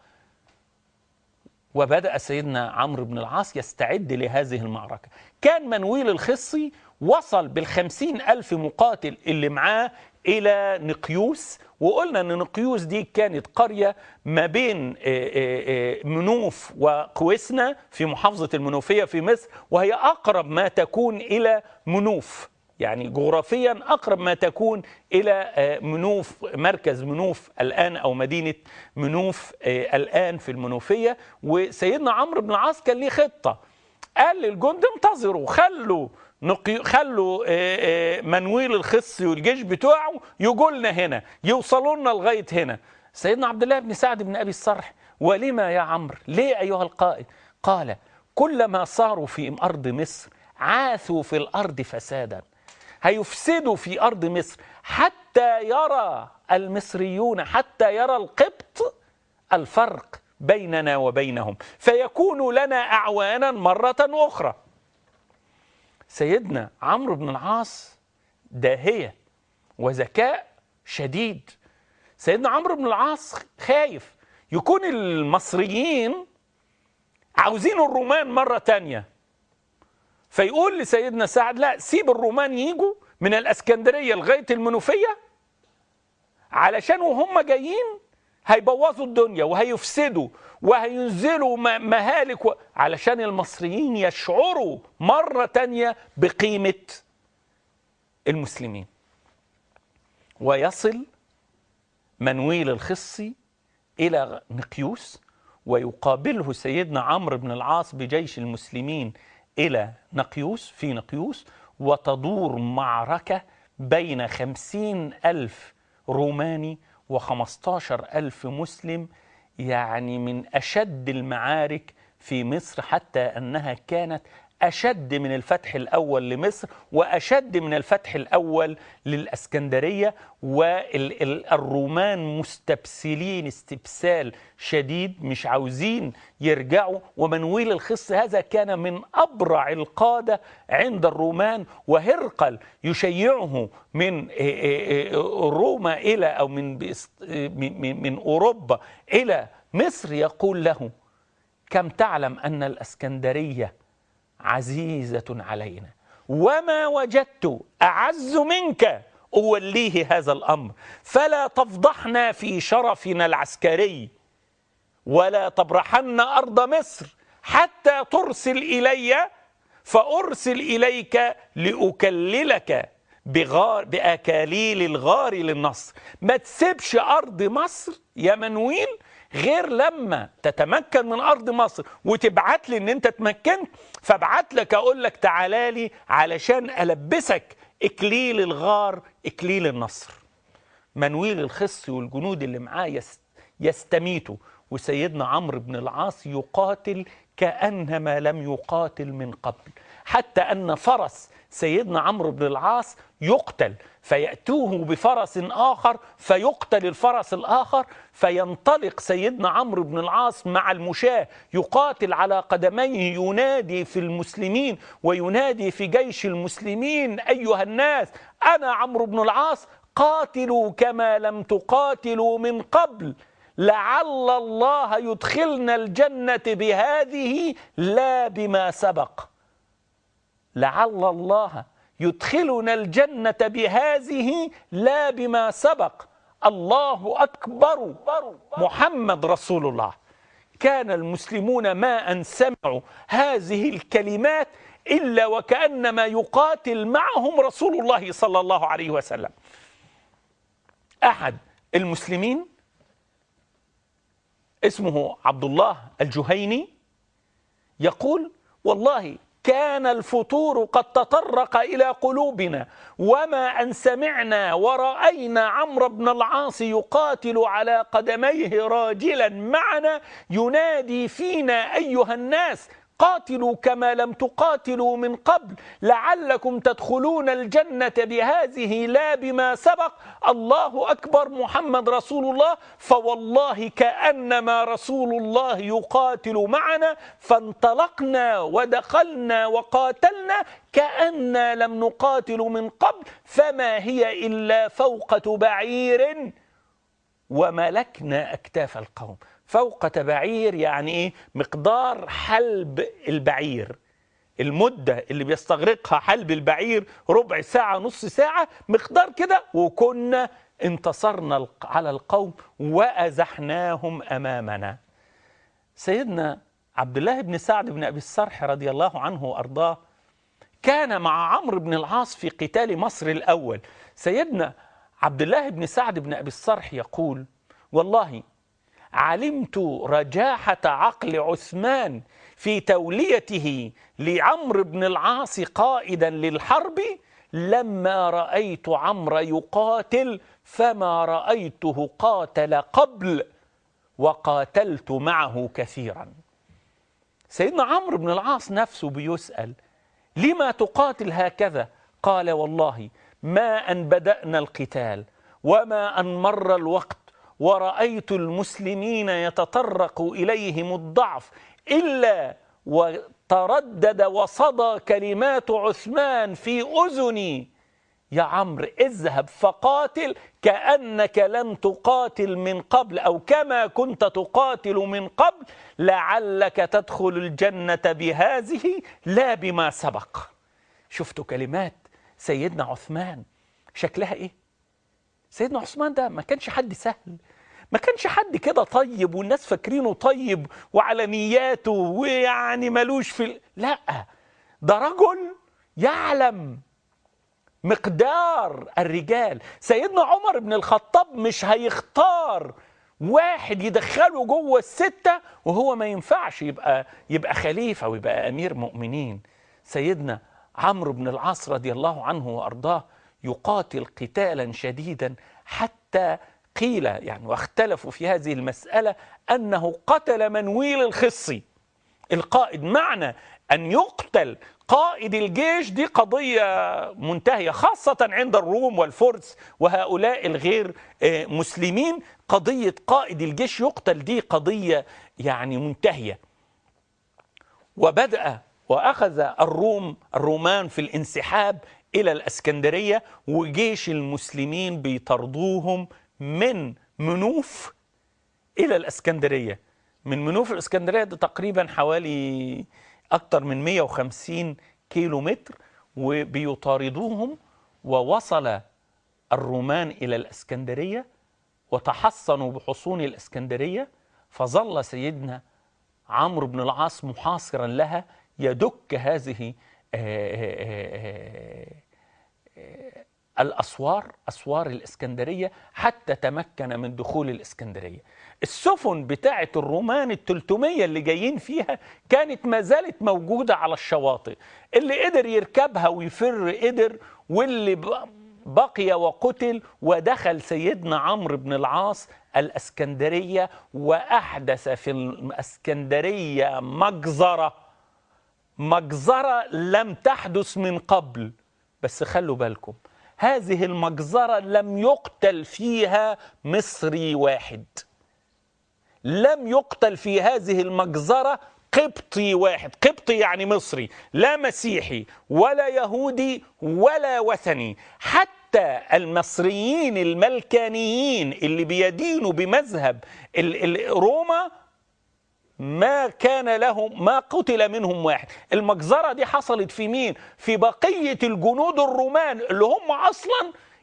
وبدأ سيدنا عمرو بن العاص يستعد لهذه المعركة كان منويل الخصي وصل بالخمسين ألف مقاتل اللي معاه إلى نقيوس وقلنا أن نقيوس دي كانت قرية ما بين منوف وقويسنا في محافظة المنوفية في مصر وهي أقرب ما تكون إلى منوف يعني جغرافيا أقرب ما تكون إلى منوف مركز منوف الآن أو مدينة منوف الآن في المنوفية وسيدنا عمرو بن العاص كان ليه خطة قال للجند انتظروا خلوا نقي... خلوا منويل الخصي والجيش بتوعه يجوا لنا هنا يوصلوا لنا لغايه هنا سيدنا عبد الله بن سعد بن ابي الصرح ولما يا عمرو ليه ايها القائد قال كلما صاروا في ارض مصر عاثوا في الارض فسادا هيفسدوا في ارض مصر حتى يرى المصريون حتى يرى القبط الفرق بيننا وبينهم فيكونوا لنا اعوانا مره اخرى سيدنا عمرو بن العاص داهية وذكاء شديد سيدنا عمرو بن العاص خايف يكون المصريين عاوزين الرومان مرة تانية فيقول لسيدنا سعد لا سيب الرومان يجوا من الاسكندرية لغاية المنوفية علشان وهم جايين هيبوظوا الدنيا وهيفسدوا وهينزلوا مهالك و... علشان المصريين يشعروا مرة تانية بقيمة المسلمين ويصل منويل الخصي إلى نقيوس ويقابله سيدنا عمرو بن العاص بجيش المسلمين إلى نقيوس في نقيوس وتدور معركة بين خمسين ألف روماني وخمستاشر ألف مسلم يعني من أشد المعارك في مصر حتى أنها كانت أشد من الفتح الأول لمصر وأشد من الفتح الأول للأسكندرية والرومان مستبسلين استبسال شديد مش عاوزين يرجعوا ومنويل الخص هذا كان من أبرع القادة عند الرومان وهرقل يشيعه من روما إلى أو من, من, من أوروبا إلى مصر يقول له كم تعلم أن الأسكندرية عزيزة علينا وما وجدت أعز منك أوليه هذا الأمر فلا تفضحنا في شرفنا العسكري ولا تبرحن أرض مصر حتى ترسل إلي فأرسل إليك لأكللك بغار بأكاليل الغار للنصر ما تسيبش أرض مصر يا منويل غير لما تتمكن من ارض مصر وتبعت لي ان انت تمكنت فابعت لك اقول لك تعالى لي علشان البسك اكليل الغار اكليل النصر منويل الخص والجنود اللي معاه يستميتوا وسيدنا عمرو بن العاص يقاتل كانما لم يقاتل من قبل حتى ان فرس سيدنا عمرو بن العاص يقتل فيأتوه بفرس آخر فيقتل الفرس الآخر فينطلق سيدنا عمرو بن العاص مع المشاة يقاتل على قدميه ينادي في المسلمين وينادي في جيش المسلمين أيها الناس أنا عمرو بن العاص قاتلوا كما لم تقاتلوا من قبل لعل الله يدخلنا الجنة بهذه لا بما سبق لعل الله يدخلنا الجنة بهذه لا بما سبق الله أكبر محمد رسول الله كان المسلمون ما أن سمعوا هذه الكلمات إلا وكأنما يقاتل معهم رسول الله صلى الله عليه وسلم أحد المسلمين اسمه عبد الله الجهيني يقول والله كان الفتور قد تطرق إلى قلوبنا وما أن سمعنا ورأينا عمرو بن العاص يقاتل على قدميه راجلا معنا ينادي فينا أيها الناس قاتلوا كما لم تقاتلوا من قبل لعلكم تدخلون الجنة بهذه لا بما سبق الله أكبر محمد رسول الله فوالله كأنما رسول الله يقاتل معنا فانطلقنا ودخلنا وقاتلنا كأننا لم نقاتل من قبل فما هي إلا فوقة بعير وملكنا أكتاف القوم فوقة بعير يعني إيه مقدار حلب البعير المدة اللي بيستغرقها حلب البعير ربع ساعة نص ساعة مقدار كده وكنا انتصرنا على القوم وأزحناهم أمامنا سيدنا عبد الله بن سعد بن أبي السرح رضي الله عنه وأرضاه كان مع عمرو بن العاص في قتال مصر الأول سيدنا عبد الله بن سعد بن أبي السرح يقول والله علمت رجاحة عقل عثمان في توليته لعمرو بن العاص قائدا للحرب لما رأيت عمرو يقاتل فما رأيته قاتل قبل وقاتلت معه كثيرا سيدنا عمرو بن العاص نفسه بيسأل لما تقاتل هكذا قال والله ما أن بدأنا القتال وما أن مر الوقت ورأيت المسلمين يتطرق إليهم الضعف إلا وتردد وصدى كلمات عثمان في أذني يا عمرو اذهب فقاتل كأنك لم تقاتل من قبل أو كما كنت تقاتل من قبل لعلك تدخل الجنة بهذه لا بما سبق شفتوا كلمات سيدنا عثمان شكلها ايه سيدنا عثمان ده ما كانش حد سهل ما كانش حد كده طيب والناس فاكرينه طيب وعلى نياته ويعني ملوش في ال... لا ده رجل يعلم مقدار الرجال سيدنا عمر بن الخطاب مش هيختار واحد يدخله جوه الستة وهو ما ينفعش يبقى يبقى خليفة ويبقى أمير مؤمنين سيدنا عمرو بن العاص رضي الله عنه وأرضاه يقاتل قتالا شديدا حتى قيل يعني واختلفوا في هذه المسألة أنه قتل منويل الخصي القائد معنى أن يقتل قائد الجيش دي قضية منتهية خاصة عند الروم والفرس وهؤلاء الغير مسلمين قضية قائد الجيش يقتل دي قضية يعني منتهية وبدأ وأخذ الروم الرومان في الانسحاب إلى الأسكندرية وجيش المسلمين بيطردوهم من منوف إلى الأسكندرية من منوف الإسكندرية ده تقريبا حوالي أكثر من 150 كيلو متر وبيطاردوهم ووصل الرومان إلى الإسكندرية وتحصنوا بحصون الإسكندرية فظل سيدنا عمرو بن العاص محاصرا لها يدك هذه الأسوار أسوار الإسكندرية حتى تمكن من دخول الإسكندرية السفن بتاعة الرومان التلتمية اللي جايين فيها كانت ما زالت موجودة على الشواطئ اللي قدر يركبها ويفر قدر واللي بقي وقتل ودخل سيدنا عمرو بن العاص الاسكندريه واحدث في الاسكندريه مجزره مجزره لم تحدث من قبل بس خلوا بالكم هذه المجزره لم يقتل فيها مصري واحد لم يقتل في هذه المجزره قبطي واحد قبطي يعني مصري لا مسيحي ولا يهودي ولا وثني حتى المصريين الملكانيين اللي بيدينوا بمذهب روما ما كان لهم ما قتل منهم واحد المجزرة دي حصلت في مين في بقية الجنود الرومان اللي هم أصلا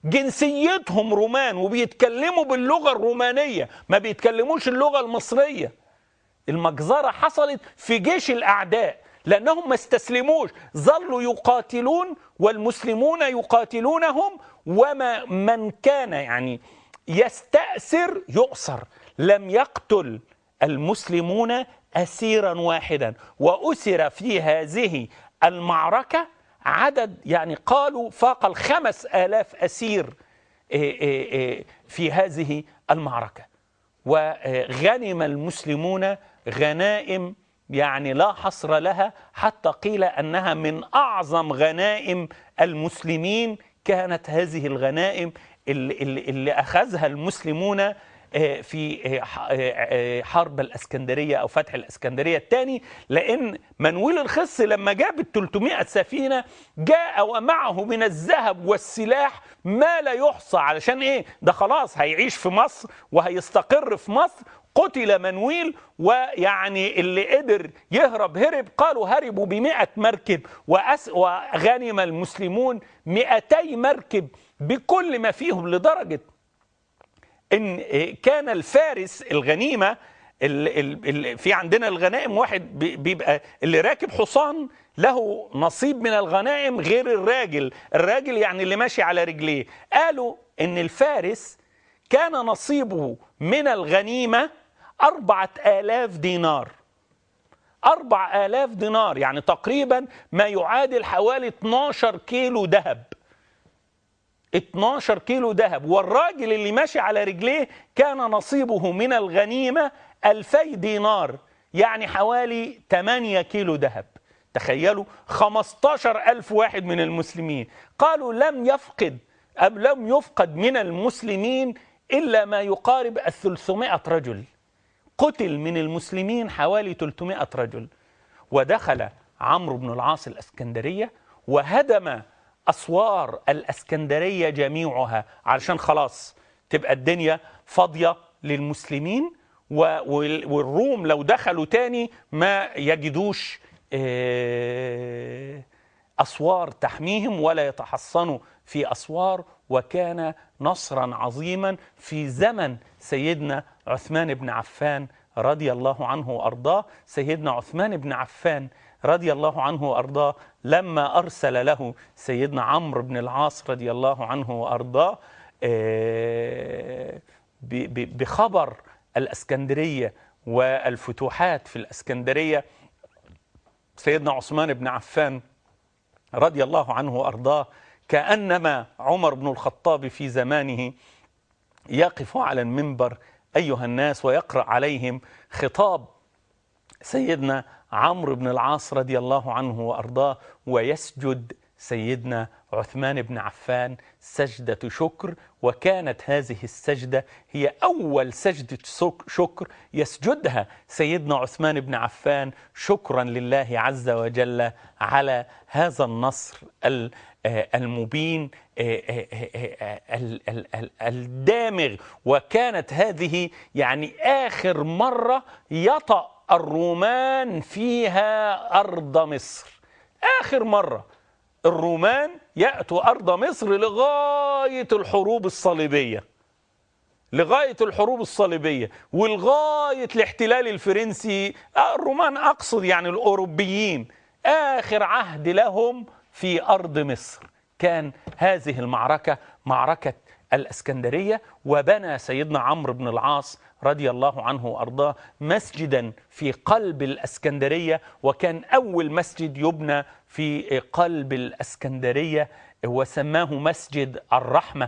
جنسيتهم رومان وبيتكلموا باللغة الرومانية ما بيتكلموش اللغة المصرية المجزرة حصلت في جيش الأعداء لأنهم ما استسلموش ظلوا يقاتلون والمسلمون يقاتلونهم وما من كان يعني يستأسر يؤسر لم يقتل المسلمون أسيرا واحدا وأسر في هذه المعركة عدد يعني قالوا فاق الخمس آلاف أسير إيه إيه إيه في هذه المعركة وغنم المسلمون غنائم يعني لا حصر لها حتى قيل انها من اعظم غنائم المسلمين كانت هذه الغنائم اللي, اللي, اللي اخذها المسلمون في حرب الاسكندريه او فتح الاسكندريه الثاني لان منويل الخص لما جاب ال 300 سفينه جاء ومعه من الذهب والسلاح ما لا يحصى علشان ايه ده خلاص هيعيش في مصر وهيستقر في مصر قتل منويل ويعني اللي قدر يهرب هرب قالوا هربوا بمئة مركب وأس وغنم المسلمون مئتي مركب بكل ما فيهم لدرجة ان كان الفارس الغنيمه اللي في عندنا الغنائم واحد بيبقى اللي راكب حصان له نصيب من الغنائم غير الراجل الراجل يعني اللي ماشي على رجليه قالوا ان الفارس كان نصيبه من الغنيمة أربعة آلاف دينار أربع آلاف دينار يعني تقريبا ما يعادل حوالي 12 كيلو ذهب 12 كيلو ذهب والراجل اللي ماشي على رجليه كان نصيبه من الغنيمة 2000 دينار يعني حوالي 8 كيلو ذهب تخيلوا 15 ألف واحد من المسلمين قالوا لم يفقد أم لم يفقد من المسلمين إلا ما يقارب الثلثمائة رجل قتل من المسلمين حوالي 300 رجل ودخل عمرو بن العاص الأسكندرية وهدم أسوار الأسكندرية جميعها علشان خلاص تبقى الدنيا فاضية للمسلمين والروم لو دخلوا تاني ما يجدوش أسوار تحميهم ولا يتحصنوا في أسوار وكان نصرا عظيما في زمن سيدنا عثمان بن عفان رضي الله عنه وأرضاه سيدنا عثمان بن عفان رضي الله عنه وأرضاه لما أرسل له سيدنا عمرو بن العاص رضي الله عنه وأرضاه بخبر الأسكندرية والفتوحات في الأسكندرية سيدنا عثمان بن عفان رضي الله عنه وأرضاه كأنما عمر بن الخطاب في زمانه يقف على المنبر أيها الناس ويقرأ عليهم خطاب سيدنا عمرو بن العاص رضي الله عنه وأرضاه ويسجد سيدنا عثمان بن عفان سجدة شكر وكانت هذه السجدة هي أول سجدة شكر يسجدها سيدنا عثمان بن عفان شكرا لله عز وجل على هذا النصر المبين الدامغ وكانت هذه يعني آخر مرة يطأ الرومان فيها أرض مصر آخر مرة الرومان يأتوا أرض مصر لغاية الحروب الصليبية لغاية الحروب الصليبية ولغاية الاحتلال الفرنسي الرومان أقصد يعني الأوروبيين آخر عهد لهم في أرض مصر كان هذه المعركة معركة الأسكندرية وبنى سيدنا عمرو بن العاص رضي الله عنه وأرضاه مسجدا في قلب الأسكندرية وكان أول مسجد يبنى في قلب الأسكندرية وسماه مسجد الرحمة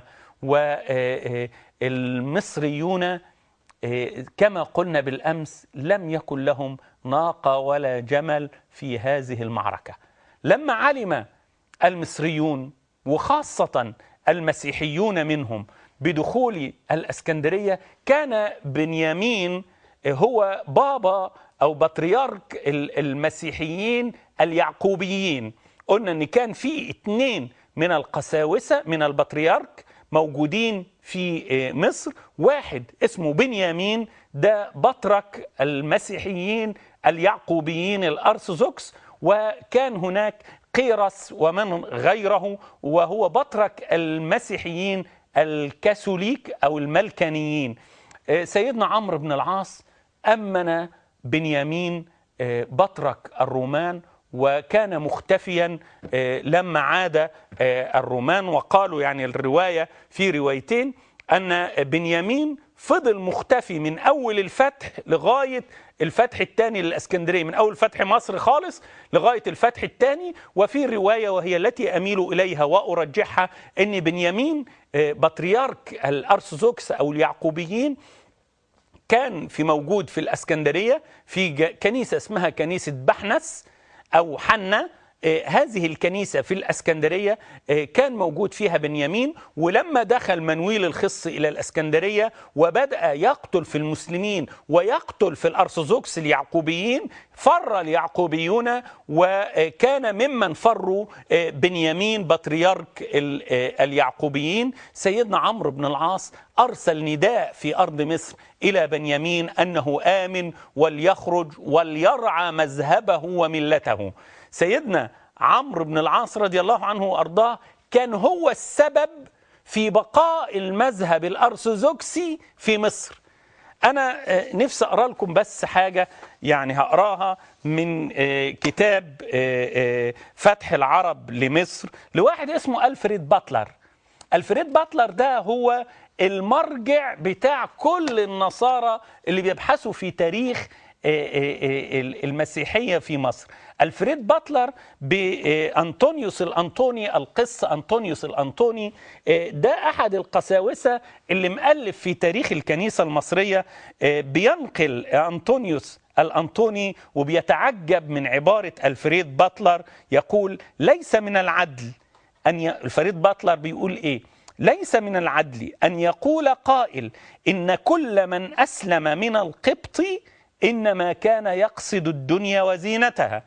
والمصريون كما قلنا بالأمس لم يكن لهم ناقة ولا جمل في هذه المعركة لما علم المصريون وخاصة المسيحيون منهم بدخول الاسكندريه كان بنيامين هو بابا او بطريرك المسيحيين اليعقوبيين قلنا ان كان في اثنين من القساوسه من البطريرك موجودين في مصر واحد اسمه بنيامين ده بطرك المسيحيين اليعقوبيين الارثوذكس وكان هناك قيرس ومن غيره وهو بطرك المسيحيين الكاثوليك أو الملكانيين آه، سيدنا عمرو بن العاص أمن بنيامين آه، بطرك الرومان وكان مختفيا آه، لما عاد آه، الرومان وقالوا يعني الرواية في روايتين أن بنيامين فضل مختفي من أول الفتح لغاية الفتح الثاني للإسكندرية من أول فتح مصر خالص لغاية الفتح الثاني وفي رواية وهي التي أميل إليها وأرجحها أن بنيامين آه، بطريرك الأرثوذكس أو اليعقوبيين كان في موجود في الاسكندريه في ج- كنيسه اسمها كنيسه بحنس او حنا آه، هذه الكنيسة في الأسكندرية آه، كان موجود فيها بنيامين ولما دخل منويل الخص إلى الأسكندرية وبدأ يقتل في المسلمين ويقتل في الأرثوذكس اليعقوبيين فر اليعقوبيون وكان ممن فروا آه، بنيامين بطريرك ال- آه، اليعقوبيين سيدنا عمرو بن العاص أرسل نداء في أرض مصر إلى بنيامين أنه آمن وليخرج وليرعى مذهبه وملته سيدنا عمرو بن العاص رضي الله عنه وأرضاه كان هو السبب في بقاء المذهب الأرثوذكسي في مصر أنا آه، نفسي أقرأ لكم بس حاجة يعني هقراها من آه، كتاب آه، آه، فتح العرب لمصر لواحد اسمه ألفريد باتلر ألفريد باتلر ده هو المرجع بتاع كل النصارى اللي بيبحثوا في تاريخ آه، آه، آه، المسيحية في مصر الفريد باتلر بأنطونيوس الأنطوني القس أنطونيوس الأنطوني آه، ده أحد القساوسة اللي مؤلف في تاريخ الكنيسة المصرية آه، بينقل أنطونيوس الأنطوني وبيتعجب من عبارة الفريد باتلر يقول ليس من العدل أن ي... الفريد باتلر بيقول إيه ليس من العدل أن يقول قائل إن كل من أسلم من القبط إنما كان يقصد الدنيا وزينتها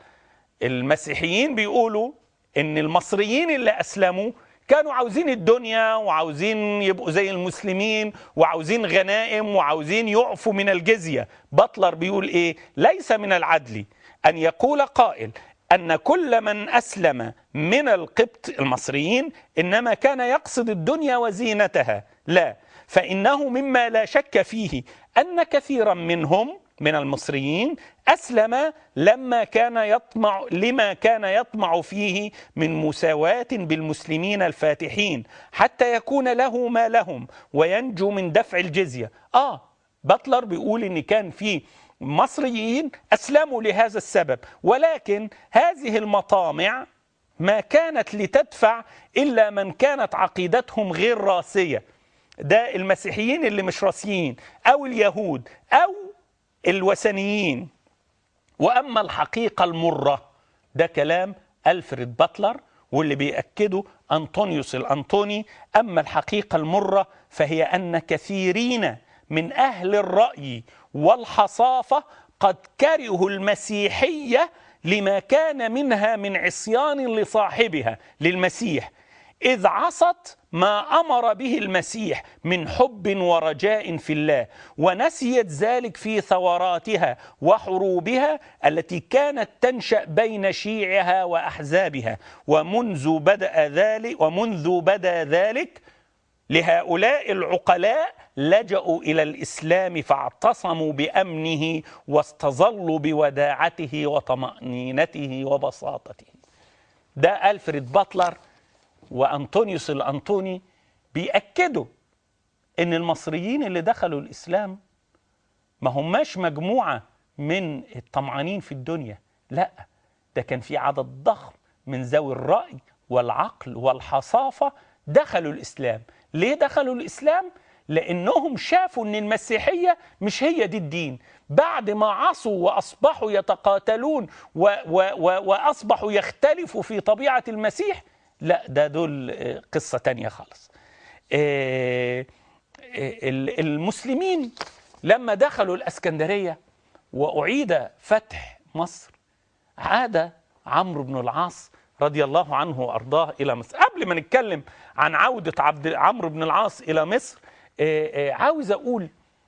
المسيحيين بيقولوا إن المصريين اللي أسلموا كانوا عاوزين الدنيا وعاوزين يبقوا زي المسلمين وعاوزين غنائم وعاوزين يعفوا من الجزية بطلر بيقول إيه ليس من العدل أن يقول قائل أن كل من أسلم من القبط المصريين إنما كان يقصد الدنيا وزينتها لا فإنه مما لا شك فيه أن كثيرا منهم من المصريين أسلم لما كان يطمع لما كان يطمع فيه من مساواة بالمسلمين الفاتحين حتى يكون له ما لهم وينجو من دفع الجزية آه بطلر بيقول إن كان في مصريين أسلموا لهذا السبب ولكن هذه المطامع ما كانت لتدفع إلا من كانت عقيدتهم غير راسية ده المسيحيين اللي مش راسيين أو اليهود أو الوثنيين واما الحقيقه المره ده كلام الفريد باتلر واللي بيأكده أنطونيوس الأنطوني أما الحقيقة المرة فهي أن كثيرين من أهل الرأي والحصافة قد كرهوا المسيحية لما كان منها من عصيان لصاحبها للمسيح إذ عصت ما أمر به المسيح من حب ورجاء في الله ونسيت ذلك في ثوراتها وحروبها التي كانت تنشأ بين شيعها وأحزابها ومنذ بدأ ذلك ومنذ بدا ذلك لهؤلاء العقلاء لجأوا إلى الإسلام فاعتصموا بأمنه واستظلوا بوداعته وطمأنينته وبساطته ده ألفريد باتلر وأنطونيوس الأنطوني بيأكدوا إن المصريين اللي دخلوا الإسلام ما هماش مجموعة من الطمعانين في الدنيا لا ده كان في عدد ضخم من ذوي الرأي والعقل والحصافة دخلوا الإسلام ليه دخلوا الإسلام؟ لأنهم شافوا أن المسيحية مش هي دي الدين بعد ما عصوا وأصبحوا يتقاتلون و و و وأصبحوا يختلفوا في طبيعة المسيح لا ده دول آه، قصة تانية خالص آه، آه، المسلمين لما دخلوا الاسكندريه واعيد فتح مصر عاد عمرو بن العاص رضي الله عنه وارضاه الى مصر قبل ما نتكلم عن عوده عبد عمرو بن العاص الى مصر آه، آه، عاوز اقول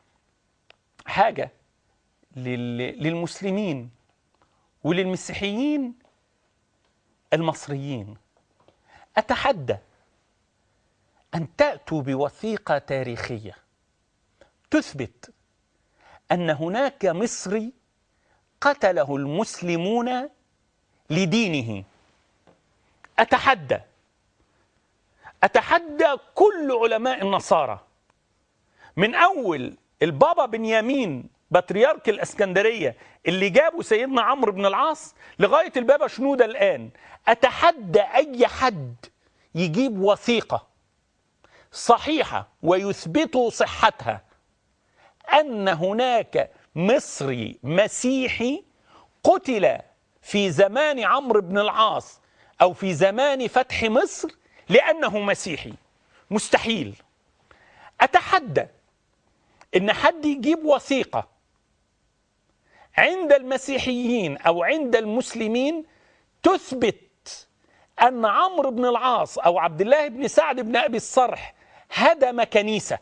حاجه لل- للمسلمين وللمسيحيين المصريين اتحدى ان تاتوا بوثيقه تاريخيه تثبت ان هناك مصري قتله المسلمون لدينه اتحدى اتحدى كل علماء النصارى من اول البابا بنيامين بطريرك الاسكندريه اللي جابوا سيدنا عمرو بن العاص لغايه البابا شنوده الان اتحدى اي حد يجيب وثيقه صحيحه ويثبتوا صحتها ان هناك مصري مسيحي قتل في زمان عمرو بن العاص او في زمان فتح مصر لانه مسيحي مستحيل اتحدى ان حد يجيب وثيقه عند المسيحيين او عند المسلمين تثبت ان عمرو بن العاص او عبد الله بن سعد بن ابي الصرح هدم كنيسه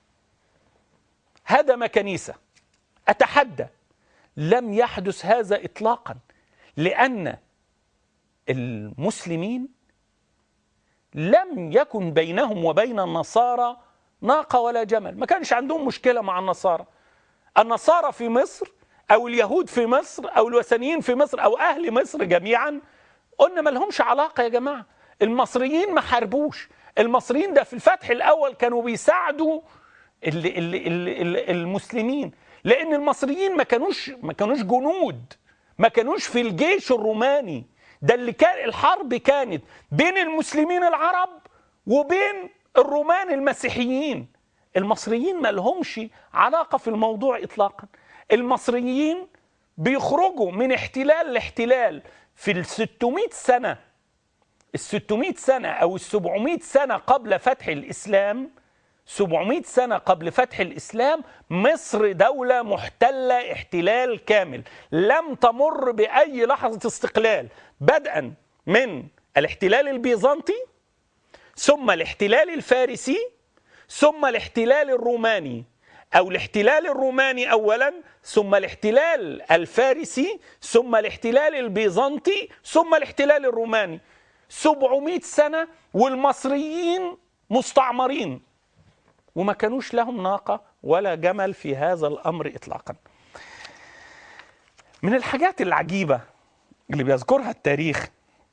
هدم كنيسه اتحدى لم يحدث هذا اطلاقا لان المسلمين لم يكن بينهم وبين النصارى ناقه ولا جمل ما كانش عندهم مشكله مع النصارى النصارى في مصر او اليهود في مصر او الوثنيين في مصر او اهل مصر جميعا قلنا ما لهمش علاقه يا جماعه المصريين ما حاربوش المصريين ده في الفتح الاول كانوا بيساعدوا ال ال ال ال المسلمين لان المصريين ما كانوش ما كانوش جنود ما كانوش في الجيش الروماني ده اللي كان الحرب كانت بين المسلمين العرب وبين الرومان المسيحيين المصريين ما لهمش علاقة في الموضوع إطلاقا المصريين بيخرجوا من احتلال لاحتلال في ال 600 سنة ال 600 سنة أو ال 700 سنة قبل فتح الإسلام 700 سنة قبل فتح الإسلام مصر دولة محتلة احتلال كامل لم تمر بأي لحظة استقلال بدءا من الاحتلال البيزنطي ثم الاحتلال الفارسي ثم الاحتلال الروماني أو الاحتلال الروماني أولا ثم الاحتلال الفارسي ثم الاحتلال البيزنطي ثم الاحتلال الروماني 700 سنة والمصريين مستعمرين وما كانوش لهم ناقة ولا جمل في هذا الأمر إطلاقا من الحاجات العجيبة اللي بيذكرها التاريخ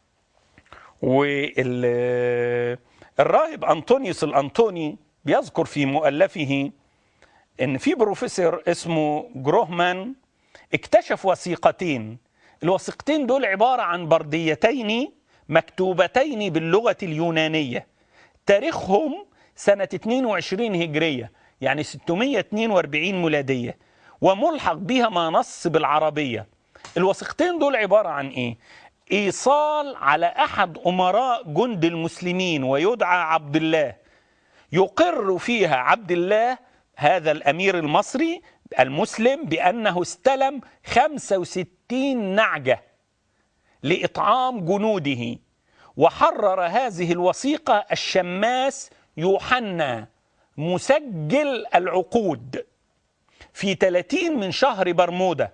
والراهب أنطونيوس الأنطوني بيذكر في مؤلفه ان في بروفيسور اسمه جروهمان اكتشف وثيقتين الوثيقتين دول عبارة عن برديتين مكتوبتين باللغة اليونانية تاريخهم سنة 22 هجرية يعني 642 ميلادية وملحق بها ما نص بالعربية الوثيقتين دول عبارة عن ايه ايصال على احد امراء جند المسلمين ويدعى عبد الله يقر فيها عبد الله هذا الامير المصري المسلم بانه استلم 65 نعجه لاطعام جنوده وحرر هذه الوثيقه الشماس يوحنا مسجل العقود في 30 من شهر برمودا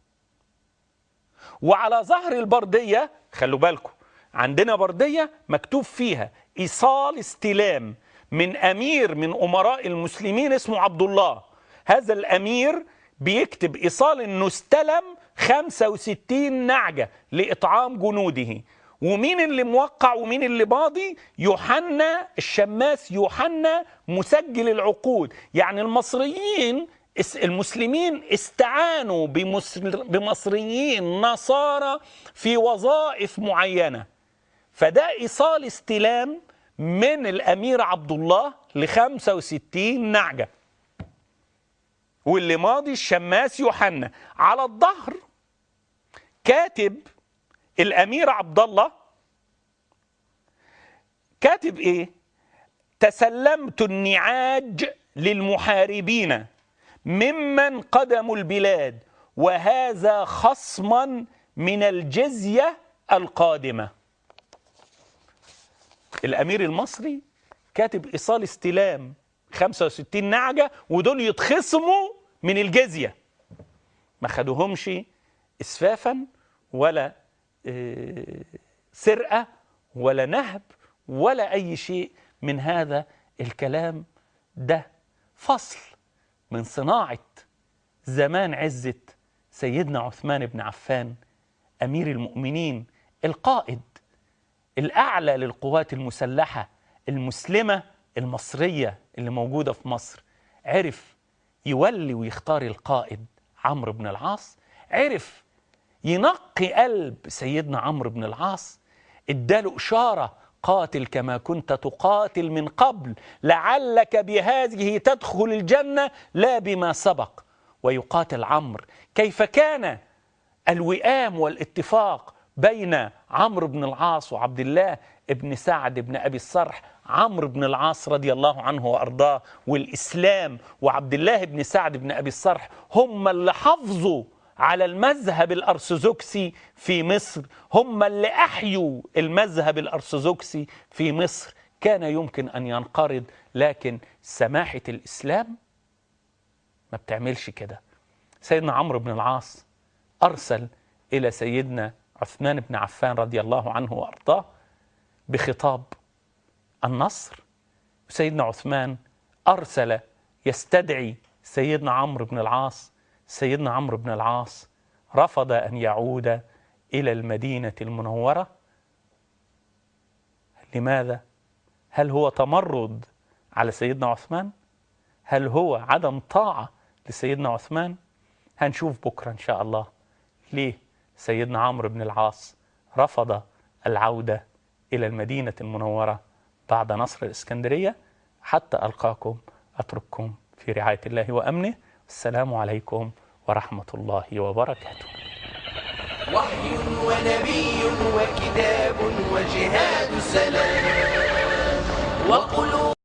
وعلى ظهر البرديه خلوا بالكم عندنا برديه مكتوب فيها ايصال استلام من امير من امراء المسلمين اسمه عبد الله هذا الامير بيكتب ايصال انه استلم 65 نعجه لاطعام جنوده ومين اللي موقع ومين اللي باضي يوحنا الشماس يوحنا مسجل العقود يعني المصريين المسلمين استعانوا بمصر بمصريين نصارى في وظائف معينه فده ايصال استلام من الامير عبد الله ل 65 نعجه واللي ماضي الشماس يوحنا على الظهر كاتب الامير عبد الله كاتب ايه تسلمت النعاج للمحاربين ممن قدموا البلاد وهذا خصما من الجزيه القادمه الامير المصري كاتب ايصال استلام 65 نعجه ودول يتخصموا من الجزيه ما خدوهمش اسفافا ولا سرقة ولا نهب ولا أي شيء من هذا الكلام ده فصل من صناعة زمان عزة سيدنا عثمان بن عفان أمير المؤمنين القائد الأعلى للقوات المسلحة المسلمة المصرية اللي موجودة في مصر عرف يولي ويختار القائد عمرو بن العاص عرف ينقي قلب سيدنا عمرو بن العاص اداله إشارة قاتل كما كنت تقاتل من قبل لعلك بهذه تدخل الجنة لا بما سبق ويقاتل عمرو كيف كان الوئام والاتفاق بين عمرو بن العاص وعبد الله بن سعد بن ابي الصرح عمرو بن العاص رضي الله عنه وارضاه والاسلام وعبد الله بن سعد بن ابي الصرح هم اللي حافظوا على المذهب الارثوذكسي في مصر هم اللي احيوا المذهب الارثوذكسي في مصر كان يمكن ان ينقرض لكن سماحه الاسلام ما بتعملش كده سيدنا عمرو بن العاص ارسل الى سيدنا عثمان بن عفان رضي الله عنه وارضاه بخطاب النصر سيدنا عثمان ارسل يستدعي سيدنا عمرو بن العاص سيدنا عمرو بن العاص رفض ان يعود الى المدينه المنوره لماذا هل هو تمرد على سيدنا عثمان هل هو عدم طاعه لسيدنا عثمان هنشوف بكره ان شاء الله ليه سيدنا عمرو بن العاص رفض العوده الى المدينه المنوره بعد نصر الاسكندريه حتى القاكم اترككم في رعايه الله وامنه السلام عليكم ورحمه الله وبركاته وحي ونبي وكتاب وجهاد سلام وقلوب